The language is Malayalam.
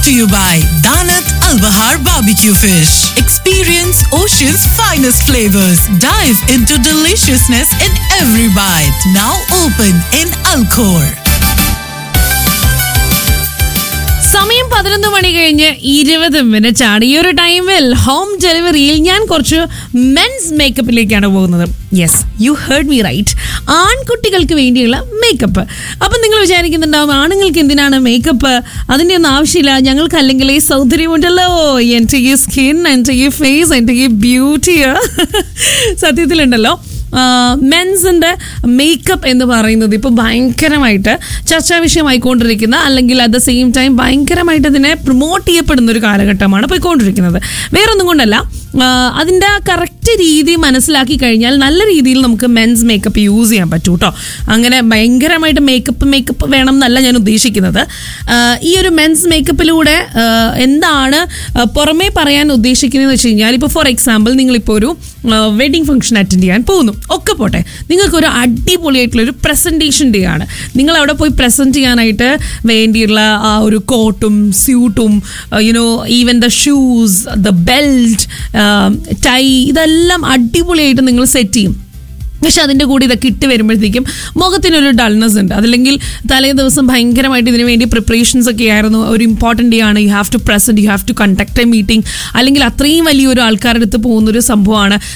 brought to you by Danat Al Bahar Barbecue Fish. Experience Ocean's finest flavors. Dive into deliciousness in every bite. Now open in Alcor. സമയം പതിനൊന്ന് മണി കഴിഞ്ഞ് ഇരുപത് മിനിറ്റ് ആണ് ഈ ഒരു ടൈമിൽ ഹോം ഡെലിവറിയിൽ ഞാൻ കുറച്ച് മെൻസ് മേക്കപ്പിലേക്കാണ് പോകുന്നത് yes you heard me right ആൺകുട്ടികൾക്ക് വേണ്ടിയുള്ള മേക്കപ്പ് അപ്പം നിങ്ങൾ വിചാരിക്കുന്നുണ്ടാവും ആണുങ്ങൾക്ക് എന്തിനാണ് മേക്കപ്പ് അതിൻ്റെ ഒന്നും ആവശ്യമില്ല ഞങ്ങൾക്ക് അല്ലെങ്കിൽ ഈ സൗന്ദര്യമുണ്ടല്ലോ എൻ്റെ ഈ സ്കിൻ എൻ്റെ ഈ ഫേസ് എൻ്റെ ഈ ബ്യൂട്ടി സത്യത്തിലുണ്ടല്ലോ മെൻസിൻ്റെ മേക്കപ്പ് എന്ന് പറയുന്നത് ഇപ്പോൾ ഭയങ്കരമായിട്ട് ചർച്ചാ വിഷയമായിക്കൊണ്ടിരിക്കുന്ന അല്ലെങ്കിൽ അറ്റ് ദ സെയിം ടൈം ഭയങ്കരമായിട്ട് അതിനെ പ്രൊമോട്ട് ചെയ്യപ്പെടുന്ന ഒരു കാലഘട്ടമാണ് പോയിക്കൊണ്ടിരിക്കുന്നത് വേറൊന്നും കൊണ്ടല്ല അതിൻ്റെ കറക്റ്റ് രീതി മനസ്സിലാക്കി കഴിഞ്ഞാൽ നല്ല രീതിയിൽ നമുക്ക് മെൻസ് മേക്കപ്പ് യൂസ് ചെയ്യാൻ പറ്റും കേട്ടോ അങ്ങനെ ഭയങ്കരമായിട്ട് മേക്കപ്പ് മേക്കപ്പ് വേണം എന്നല്ല ഞാൻ ഉദ്ദേശിക്കുന്നത് ആ, ഈ ഒരു മെൻസ് മേക്കപ്പിലൂടെ ആ, എന്താണ് ആ, പുറമേ പറയാൻ ഉദ്ദേശിക്കുന്നതെന്ന് വെച്ച് കഴിഞ്ഞാൽ ഇപ്പോൾ ഫോർ എക്സാമ്പിൾ നിങ്ങളിപ്പോൾ ഒരു വെഡിങ് ഫംഗ്ഷൻ അറ്റൻഡ് ചെയ്യാൻ പോകുന്നു ഒക്കെ പോട്ടെ നിങ്ങൾക്ക് ഒരു അടിപൊളിയായിട്ടുള്ള ഒരു പ്രസൻറ്റേഷൻ ഡേ ആണ് നിങ്ങൾ അവിടെ പോയി പ്രസൻറ്റ് ചെയ്യാനായിട്ട് വേണ്ടിയുള്ള ആ ഒരു കോട്ടും സ്യൂട്ടും you know even the shoes the belt tie ഇതെല്ലാം അടിപൊളിയായിട്ട് നിങ്ങൾ സെറ്റ് ചെയ്യും പക്ഷെ അതിൻ്റെ കൂടെ ഇതൊക്കെ ഇട്ട് വരുമ്പോഴത്തേക്കും മുഖത്തിനൊരു ഡൾനെസ് ഉണ്ട് അതല്ലെങ്കിൽ തലേ ദിവസം ഭയങ്കരമായിട്ട് ഇതിനു വേണ്ടി പ്രിപ്പറേഷൻസ് ഒക്കെ ആയിരുന്നു ഒരു ഇമ്പോർട്ടൻ്റ് ഡേ ആണ് you have to present you have to conduct a meeting അല്ലെങ്കിൽ അത്രയും വലിയൊരു ആൾക്കാരുടെ അടുത്ത് പോകുന്ന ഒരു സംഭവമാണ്